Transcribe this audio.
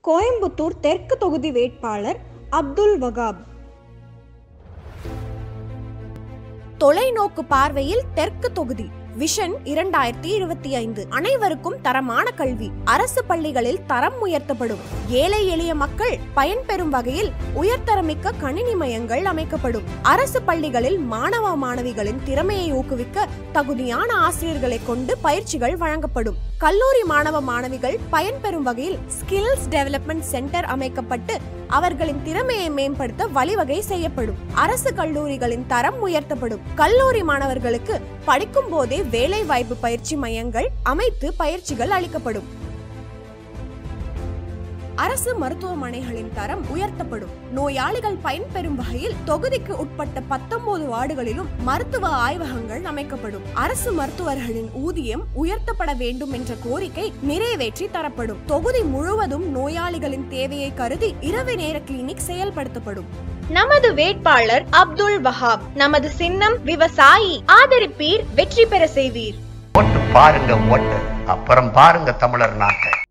கோயம்புத்தூர் தெற்கு தொகுதி வேட்பாளர் அப்துல் வகாப் தொலைநோக்கு பார்வையில் தெற்கு தொகுதி விஷன் இரண்டாயிரத்தி இருபத்தி ஐந்து அனைவருக்கும் தரமான கல்வி அரசு பள்ளிகளில் தரம் உயர்த்தப்படும் ஏழை எளிய மக்கள் பயன்பெறும் வகையில் உயர்தரமிக்க கணினி மையங்கள் அமைக்கப்படும் அரசு பள்ளிகளில் மாணவ மாணவிகளின் திறமையை ஊக்குவிக்க தகுதியான ஆசிரியர்களை கொண்டு பயிற்சிகள் வழங்கப்படும் கல்லூரி மாணவ மாணவிகள் பயன்பெறும் வகையில் ஸ்கில்ஸ் டெவலப்மெண்ட் சென்டர் அமைக்கப்பட்டு அவர்களின் திறமையை மேம்படுத்த வழிவகை செய்யப்படும் அரசு கல்லூரிகளின் தரம் உயர்த்தப்படும் கல்லூரி மாணவர்களுக்கு படிக்கும் போதே வேலை வாய்ப்பு பயிற்சி மையங்கள் அமைத்து பயிற்சிகள் அளிக்கப்படும் அரசு மருத்துவமனைகளின் தரம் உயர்த்தப்படும் நோயாளிகள் பயன்பெறும் வகையில் தொகுதிக்கு உட்பட்ட பத்தொன்பது வார்டுகளிலும் மருத்துவ ஆய்வகங்கள் அமைக்கப்படும் அரசு மருத்துவர்களின் ஊதியம் உயர்த்தப்பட வேண்டும் என்ற கோரிக்கை நிறைவேற்றி தரப்படும் தொகுதி முழுவதும் நோயாளிகளின் தேவையை கருதி இரவு நேர கிளினிக் செயல்படுத்தப்படும் நமது வேட்பாளர் அப்துல் வஹாப் நமது சின்னம் விவசாயி ஆதரிப்பீர் வெற்றி பெற செய்வீர் ஓட்டு பாருங்க ஓட்டு அப்புறம் பாருங்க தமிழர் நாட்டை